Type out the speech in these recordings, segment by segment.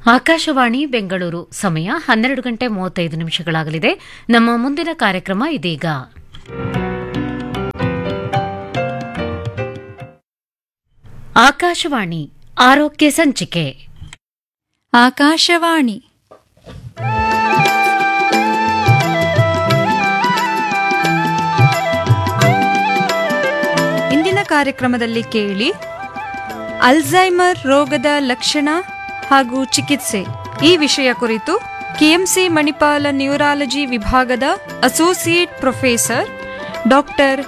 ಆಕಾಶವಾಣಿ ಬೆಂಗಳೂರು ಸಮಯ ಹನ್ನೆರಡು ಗಂಟೆ ಮೂವತ್ತೈದು ನಿಮಿಷಗಳಾಗಲಿದೆ ನಮ್ಮ ಮುಂದಿನ ಕಾರ್ಯಕ್ರಮ ಇದೀಗ ಆಕಾಶವಾಣಿ ಆರೋಗ್ಯ ಸಂಚಿಕೆ ಆಕಾಶವಾಣಿ ಇಂದಿನ ಕಾರ್ಯಕ್ರಮದಲ್ಲಿ ಕೇಳಿ ಅಲ್ಝೈಮರ್ ರೋಗದ ಲಕ್ಷಣ ಹಾಗೂ ಚಿಕಿತ್ಸೆ ಈ ವಿಷಯ ಕುರಿತು ಕೆಎಂಸಿ ಮಣಿಪಾಲ ನ್ಯೂರಾಲಜಿ ವಿಭಾಗದ associate professor doctor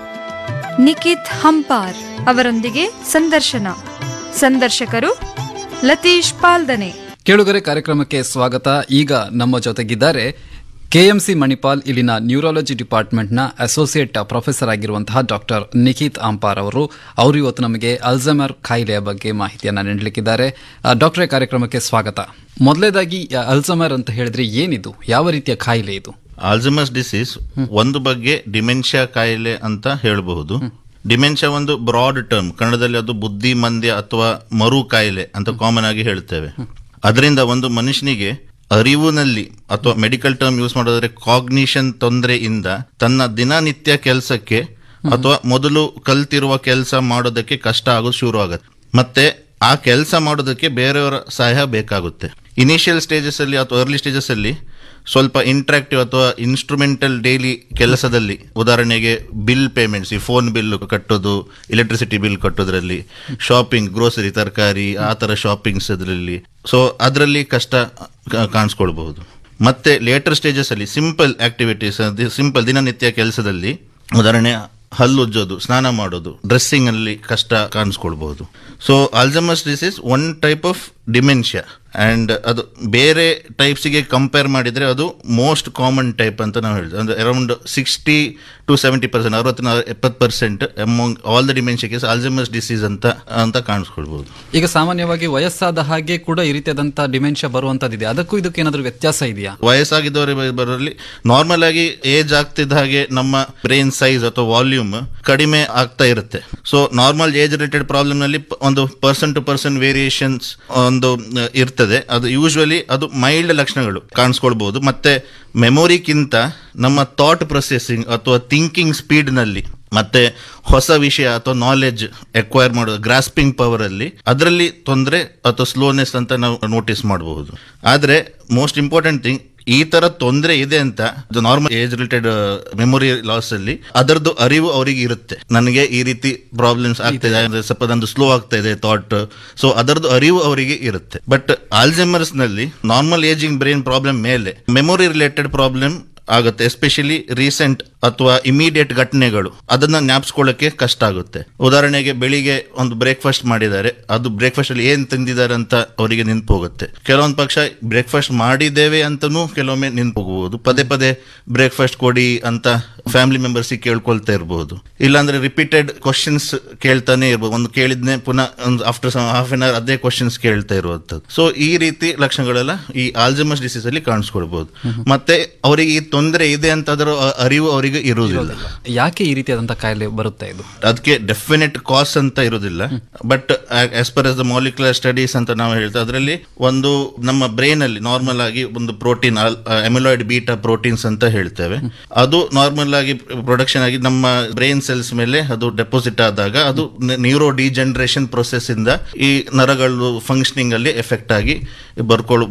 Nikhit Hampar ಅವರೊಂದಿಗೆ ಸಂದರ್ಶನ ಸಂದರ್ಶಕರು ಲತೀಶ್ ಪಾಲ್ದನೆ ಕೇಳುಗರೆ ಕಾರ್ಯಕ್ರಮಕ್ಕೆ ಸ್ವಾಗತ ಈಗ ನಮ್ಮ ಜೊತೆಗಿದ್ದಾರೆ ಕೆಎಂಸಿ ಮಣಿಪಾಲ್ ಇಲ್ಲಿನ ನ್ಯೂರಾಲಜಿ ಡಿಪಾರ್ಟ್ಮೆಂಟ್ನ ಅಸೋಸಿಯೇಟ್ ಪ್ರೊಫೆಸರ್ ಆಗಿರುವಂತಹ ಡಾಕ್ಟರ್ ನಿಖಿತ್ ಅಂಪಾರ್ ಅವರು ಅವರು ಇವತ್ತು ನಮಗೆ ಅಲ್ಝಮರ್ ಕಾಯಿಲೆಯ ಬಗ್ಗೆ ಮಾಹಿತಿಯನ್ನು ನೀಡಲಿಕ್ಕಿದ್ದಾರೆ ಆ, ಡಾಕ್ಟರೇ ಕಾರ್ಯಕ್ರಮಕ್ಕೆ ಸ್ವಾಗತ ಮೊದಲೇದಾಗಿ ಅಲ್ಝಮರ್ ಅಂತ ಹೇಳಿದ್ರೆ ಏನಿದು ಯಾವ ರೀತಿಯ ಕಾಯಿಲೆ ಇದು ಆಲ್ಝಮಸ್ ಡಿಸೀಸ್ ಒಂದು ಬಗ್ಗೆ ಡಿಮೆನ್ಷಿಯಾ ಕಾಯಿಲೆ ಅಂತ ಹೇಳಬಹುದು ಡಿಮೆನ್ಷಿಯಾ ಒಂದು ಬ್ರಾಡ್ ಟರ್ಮ್ ಕನ್ನಡದಲ್ಲಿ ಅದು ಬುದ್ಧಿಮಂದ್ಯ ಅಥವಾ ಮರು ಕಾಯಿಲೆ ಅಂತ ಕಾಮನ್ ಆಗಿ ಹೇಳ್ತೇವೆ ಅದರಿಂದ ಒಂದು ಮನುಷ್ಯನಿಗೆ ಅರಿವಿನಲ್ಲಿ ಅಥವಾ ಮೆಡಿಕಲ್ ಟರ್ಮ್ ಯೂಸ್ ಮಾಡೋದಾದ್ರೆ ಕಾಗ್ನಿಷನ್ ತೊಂದರೆಯಿಂದ ತನ್ನ ದಿನನಿತ್ಯ ಕೆಲಸಕ್ಕೆ ಅಥವಾ ಮೊದಲು ಕಲ್ತಿರುವ ಕೆಲಸ ಮಾಡೋದಕ್ಕೆ ಕಷ್ಟ ಆಗೋದು ಶುರು ಆಗುತ್ತೆ ಮತ್ತೆ ಆ ಕೆಲಸ ಮಾಡೋದಕ್ಕೆ ಬೇರೆಯವರ ಸಹಾಯ ಬೇಕಾಗುತ್ತೆ ಇನಿಷಿಯಲ್ ಸ್ಟೇಜಸ್ ಅಲ್ಲಿ ಅಥವಾ ಅರ್ಲಿ ಸ್ಟೇಜಸ್ ಅಲ್ಲಿ ಸ್ವಲ್ಪ ಇಂಟ್ರಾಕ್ಟಿವ್ ಅಥವಾ ಇನ್ಸ್ಟ್ರೂಮೆಂಟಲ್ ಡೈಲಿ ಕೆಲಸದಲ್ಲಿ ಉದಾಹರಣೆಗೆ ಬಿಲ್ ಪೇಮೆಂಟ್ಸ್ ಈ ಫೋನ್ ಬಿಲ್ ಕಟ್ಟೋದು ಎಲೆಕ್ಟ್ರಿಸಿಟಿ ಬಿಲ್ ಕಟ್ಟೋದ್ರಲ್ಲಿ ಶಾಪಿಂಗ್ ಗ್ರೋಸರಿ ತರಕಾರಿ ಆ ಥರ ಶಾಪಿಂಗ್ಸ್ ಅದರಲ್ಲಿ ಸೊ ಅದರಲ್ಲಿ ಕಷ್ಟ ಕಾ- ಕಾಣಿಸ್ಕೊಳ್ಬಹುದು ಮತ್ತೆ ಲೇಟರ್ ಸ್ಟೇಜಸ್ ಅಲ್ಲಿ ಸಿಂಪಲ್ ಆಕ್ಟಿವಿಟೀಸ್ ಸಿಂಪಲ್ ದಿನನಿತ್ಯ ಕೆಲಸದಲ್ಲಿ ಉದಾಹರಣೆ ಹಲ್ಲುಜ್ಜೋದು ಸ್ನಾನ ಮಾಡೋದು ಡ್ರೆಸ್ಸಿಂಗ್ ಅಲ್ಲಿ ಕಷ್ಟ ಕಾಣಿಸ್ಕೊಳ್ಬಹುದು so Alzheimer's disease one type of dementia and ಅದು ಬೇರೆ ಟೈಪ್ಸ್ಗೆ ಕಂಪೇರ್ ಮಾಡಿದ್ರೆ ಅದು ಮೋಸ್ಟ್ ಕಾಮನ್ ಟೈಪ್ ಅಂತ ನಾವು ಹೇಳ್ತೀವಿ ಅಂದ್ರೆ around sixty to seventy percent ಅರವತ್ತಿನ ಎಪ್ಪತ್ತು percent among all the dementia case Alzheimer's disease ಅಂತ ಅಂತ ಕಾಣಿಸ್ಕೊಳ್ಬಹುದು ಈಗ ಸಾಮಾನ್ಯವಾಗಿ ವಯಸ್ಸಾದ ಹಾಗೆ ಕೂಡ ಈ ರೀತಿಯಾದಂತಹ ಡಿಮೆನ್ಷಿಯಾ ಬರುವಂತದ್ದಿದೆ ಅದಕ್ಕೂ ಇದಕ್ಕೆ ಏನಾದರೂ ವ್ಯತ್ಯಾಸ ಇದೆಯಾ ವಯಸ್ಸಾಗಿದ್ದವರಿಗೆ ಬರೋರಲ್ಲಿ ನಾರ್ಮಲ್ ಆಗಿ ಏಜ್ ಆಗ್ತಿದ್ದ ಹಾಗೆ ನಮ್ಮ ಬ್ರೈನ್ ಸೈಜ್ ಅಥವಾ ವಾಲ್ಯೂಮ್ ಕಡಿಮೆ ಆಗ್ತಾ ಇರುತ್ತೆ so normal age related problem ನಲ್ಲಿ ಪ- ಒಂದು ಪರ್ಸನ್ ಟು ಪರ್ಸನ್ ವೇರಿಯೇಷನ್ಸ್ ಒಂದು ಆ, ಇರ್ತದೆ ಅದು ಯೂಶುವಲಿ ಅದು ಮೈಲ್ಡ್ ಲಕ್ಷಣಗಳು ಕಾಣಿಸ್ಕೊಳ್ಬಹುದು ಮತ್ತೆ ಮೆಮೊರಿಗಿಂತ ನಮ್ಮ ಥಾಟ್ ಪ್ರೊಸೆಸಿಂಗ್ ಅಥವಾ ಥಿಂಕಿಂಗ್ ಸ್ಪೀಡ್ ನಲ್ಲಿ ಮತ್ತೆ ಹೊಸ ವಿಷಯ ಅಥವಾ ನಾಲೆಡ್ಜ್ ಎಕ್ವೈರ್ ಮಾಡೋದು ಗ್ರಾಸ್ಪಿಂಗ್ ಪವರ್ ಅಲ್ಲಿ ಅದರಲ್ಲಿ ತೊಂದರೆ ಅಥವಾ ಸ್ಲೋನೆಸ್ ಅಂತ ನಾವು ನೋಟಿಸ್ ಮಾಡಬಹುದು ಆದ್ರೆ ಮೋಸ್ಟ್ ಇಂಪಾರ್ಟೆಂಟ್ ಥಿಂಗ್ ಈ ತರ ತೊಂದರೆ ಇದೆ ಅಂತ normal age related memory loss ಅಲ್ಲಿ ಅದರದ್ದು ಅರಿವು ಅವರಿಗೆ ಇರುತ್ತೆ ನನಗೆ ಈ ರೀತಿ ಪ್ರಾಬ್ಲಮ್ಸ್ ಆಗ್ತಿದೆ ಅಂದ್ರೆ ಸ್ವಲ್ಪ ನಂದು ಸ್ಲೋ ಆಗ್ತಾ ಇದೆ ಥಾಟ್ ಸೊ ಅದರದ್ದು ಅರಿವು ಅವರಿಗೆ ಇರುತ್ತೆ ಬಟ್ ಆಲ್ಜೆಮರ್ಸ್ ನಲ್ಲಿ ನಾರ್ಮಲ್ ಏಜಿಂಗ್ ಬ್ರೈನ್ ಪ್ರಾಬ್ಲಮ್ ಮೇಲೆ ಮೆಮೊರಿ ರಿಲೇಟೆಡ್ ಪ್ರಾಬ್ಲಮ್ ಆಗುತ್ತೆ ಎಸ್ಪೆಷಲಿ ರೀಸೆಂಟ್ ಅಥವಾ ಇಮಿಡಿಯೇಟ್ ಘಟನೆಗಳು ಅದನ್ನ ಜ್ಞಾಪಿಸ್ಕೊಳ್ಳಕ್ಕೆ ಕಷ್ಟ ಆಗುತ್ತೆ ಉದಾಹರಣೆಗೆ ಬೆಳಿಗ್ಗೆ ಒಂದು ಬ್ರೇಕ್ಫಾಸ್ಟ್ ಮಾಡಿದ್ದಾರೆ ಅದು ಬ್ರೇಕ್ಫಾಸ್ಟ್ ಅಲ್ಲಿ ಏನ್ ತಿಂದಿದ್ದಾರೆ ಅಂತ ಅವರಿಗೆ ನೆನ್ಪು ಹೋಗುತ್ತೆ ಕೆಲವೊಂದು ಪಕ್ಷ ಬ್ರೇಕ್ಫಾಸ್ಟ್ ಮಾಡಿದ್ದೇವೆ ಅಂತನೂ ಕೆಲವೊಮ್ಮೆ ನೆನ್ಪು ಹೋಗಬಹುದು ಪದೇ ಪದೇ ಬ್ರೇಕ್ಫಾಸ್ಟ್ ಕೊಡಿ ಅಂತ ಫ್ಯಾಮಿಲಿ ಮೆಂಬರ್ಸ್ ಕೇಳ್ಕೊಳ್ತಾ ಇರಬಹುದು ಇಲ್ಲಾಂದ್ರೆ ರಿಪೀಟೆಡ್ ಕ್ವಶನ್ಸ್ ಕೇಳ್ತಾನೆ ಇರ್ಬೋದು ಒಂದು ಕೇಳಿದ್ನೆ ಪುನಃ ಒಂದು ಆಫ್ಟರ್ ಹಾಫ್ ಅನ್ ಅವರ್ ಅದೇ ಕ್ವಶನ್ಸ್ ಕೇಳ್ತಾ ಇರುವಂತದ್ದು ಸೊ ಈ ರೀತಿ ಲಕ್ಷಣಗಳೆಲ್ಲ ಈ ಆಲ್ಜಮಸ್ ಡಿಸೀಸ್ ಅಲ್ಲಿ ಕಾಣಿಸ್ಕೊಳ್ಬಹುದು ಮತ್ತೆ ಅವರಿಗೆ ಈ ತೊಂದರೆ ಇದೆ ಅಂತ ಅದರ ಅ- ಅರಿವು ಅವರಿಗೆ ಇರುವುದಿಲ್ಲ ಯಾಕೆ ಈ ರೀತಿಯಾದಂತಹ ಕಾಯಿಲೆ ಬರುತ್ತೆ ಇದು ಅದಕ್ಕೆ ಡೆಫಿನೆಟ್ ಕಾಸ್ ಅಂತ ಇರೋದಿಲ್ಲ but as per as the molecular studies ಅಂತ ನಾವು ಹೇಳ್ತಾ ಅದರಲ್ಲಿ ಒಂದು ನಮ್ಮ ಬ್ರೈನ್ ಅಲ್ಲಿ ನಾರ್ಮಲ್ ಆಗಿ ಒಂದು ಪ್ರೋಟೀನ್ ಎಮಿಲಾಯ್ಡ್ ಬೀಟಾ ಪ್ರೋಟೀನ್ಸ್ ಅಂತ ಹೇಳ್ತೇವೆ ಅದು ನಾರ್ಮಲ್ ಆಗಿ ಪ್ರೊಡಕ್ಷನ್ ಆಗಿ ನಮ್ಮ ಬ್ರೈನ್ ಸೆಲ್ಸ್ ಮೇಲೆ ಅದು ಡೆಪಾಸಿಟ್ ಆದಾಗ ಅದು ನ್ಯೂರೋ ಡಿಜನರೇಷನ್ ಪ್ರೊಸೆಸ್ ಇಂದ ಈ ನರಗಳು ಫಂಕ್ಷನಿಂಗ್ ಅಲ್ಲಿ ಎಫೆಕ್ಟ್ ಆಗಿ ಬರ್ಕೊಳ್ಳು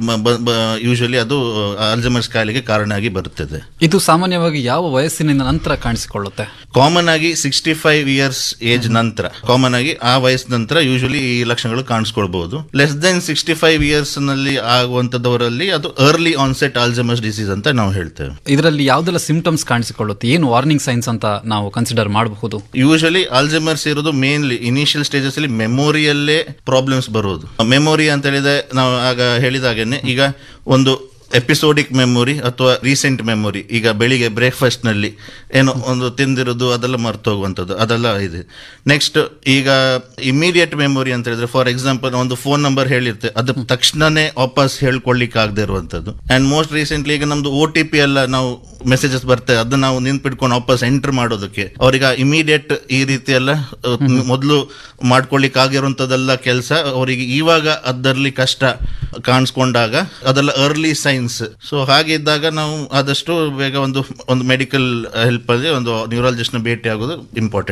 ಯೂಶಲಿ ಅದು ಆಲ್ಜಮರ್ಸ್ ಕಾಯಿಲೆಗೆ ಕಾರಣ ಆಗಿ ಬರುತ್ತದೆ ಇದು ಸಾಮಾನ್ಯವಾಗಿ ಯಾವ ವಯಸ್ಸಿನಿಂದ ನಂತರ ಕಾಣಿಸಿಕೊಳ್ಳುತ್ತೆ ಕಾಮನ್ ಆಗಿ ಸಿಕ್ಸ್ಟಿ ಫೈವ್ ಇಯರ್ಸ್ ಏಜ್ ನಂತರ ಕಾಮನ್ ಆಗಿ ಆ ವಯಸ್ಸು ನಂತರ ಯೂಶಲಿ ಈ ಲಕ್ಷಣಗಳು ಕಾಣಿಸ್ಕೊಳ್ಬಹುದು less than sixty five years ನಲ್ಲಿ ಆಗುವಂತದವರಲ್ಲಿ ಅದು ಅರ್ಲಿ ಆನ್ಸೆಟ್ ಆಲ್ಜಮಸ್ ಡಿಸೀಸ್ ಅಂತ ನಾವು ಹೇಳ್ತೇವೆ ಇದರಲ್ಲಿ ಯಾವುದೆಲ್ಲ ಸಿಂಪ್ಟಮ್ಸ್ ಕಾಣಿಸಿಕೊಳ್ಳುತ್ತೆ ಏನು ವಾರ್ನಿಂಗ್ ಸೈನ್ಸ್ ಅಂತ ನಾವು ಕನ್ಸಿಡರ್ ಮಾಡಬಹುದು ಯೂಶಲಿ ಆಲ್ಜಮರ್ಸ್ ಇರೋದು ಮೇನ್ಲಿ ಇನಿಷಿಯಲ್ ಸ್ಟೇಜಸ್ ಅಲ್ಲಿ ಮೆಮೊರಿಯಲ್ಲೇ ಪ್ರಾಬ್ಲಮ್ಸ್ ಬರೋದು ಮೆಮೊರಿ ಅಂತ ಹೇಳಿದ್ರೆ ನಾವು ಆಗ ಹೇಳಿದಾಗೇನೆ ಈಗ ಒಂದು ಎಪಿಸೋಡಿಕ್ ಮೆಮೊರಿ ಅಥವಾ ರೀಸೆಂಟ್ ಮೆಮೊರಿ ಈಗ ಬೆಳಿಗ್ಗೆ ಬ್ರೇಕ್ಫಾಸ್ಟ್ ನಲ್ಲಿ ಏನೋ ಒಂದು ತಿಂದಿರೋದು ಅದೆಲ್ಲ ಮರ್ತು ಹೋಗುವಂಥದ್ದು ಅದೆಲ್ಲ ಇದೆ ನೆಕ್ಸ್ಟ್ ಈಗ ಇಮಿಡಿಯೇಟ್ ಮೆಮೊರಿ ಅಂತ ಹೇಳಿದ್ರೆ ಫಾರ್ ಎಕ್ಸಾಂಪಲ್ ಒಂದು ಫೋನ್ ನಂಬರ್ ಹೇಳಿರ್ತೆ ಅದು ತಕ್ಷಣನೇ ವಾಪಸ್ ಹೇಳ್ಕೊಳ್ಳಿಕ್ಕೆ ಆಗದೆ ಇರುವಂಥದ್ದು ಅಂಡ್ ಮೋಸ್ಟ್ ರೀಸೆಂಟ್ಲಿ ಈಗ ನಮ್ದು ಓ ಟಿ ಪಿ ಎಲ್ಲ ನಾವು ಮೆಸೇಜಸ್ ಬರ್ತದೆ ಅದನ್ನ ನಾವು ನಿಂತ್ಬಿಟ್ಕೊಂಡು ವಾಪಸ್ ಎಂಟರ್ ಮಾಡೋದಕ್ಕೆ ಅವ್ರಿಗೆ ಇಮಿಡಿಯೇಟ್ ಈ ರೀತಿ ಎಲ್ಲ ಮೊದಲು ಮಾಡ್ಕೊಳ್ಳಿಕ್ಕೆ ಆಗಿರುವಂಥದ್ದೆಲ್ಲ ಕೆಲಸ ಅವರಿಗೆ ಇವಾಗ ಅದರಲ್ಲಿ ಕಷ್ಟ ಕಾಣಿಸ್ಕೊಂಡಾಗ ಅದೆಲ್ಲ ಅರ್ಲಿ ಸೈನ್ಸ್ ಸೊ ಹಾಗೆ ಇದ್ದಾಗ ನಾವು ಆದಷ್ಟು ಬೇಗ ಒಂದು ಒಂದು ಮೆಡಿಕಲ್ ಹೆಲ್ಪ್ ಅಲ್ಲಿ ಒಂದು ನ್ಯೂರಾಲಜಿಸ್ಟ್ ನ ಭೇಟಿ ಆಗೋದು ಇಂಪಾರ್ಟೆಂಟ್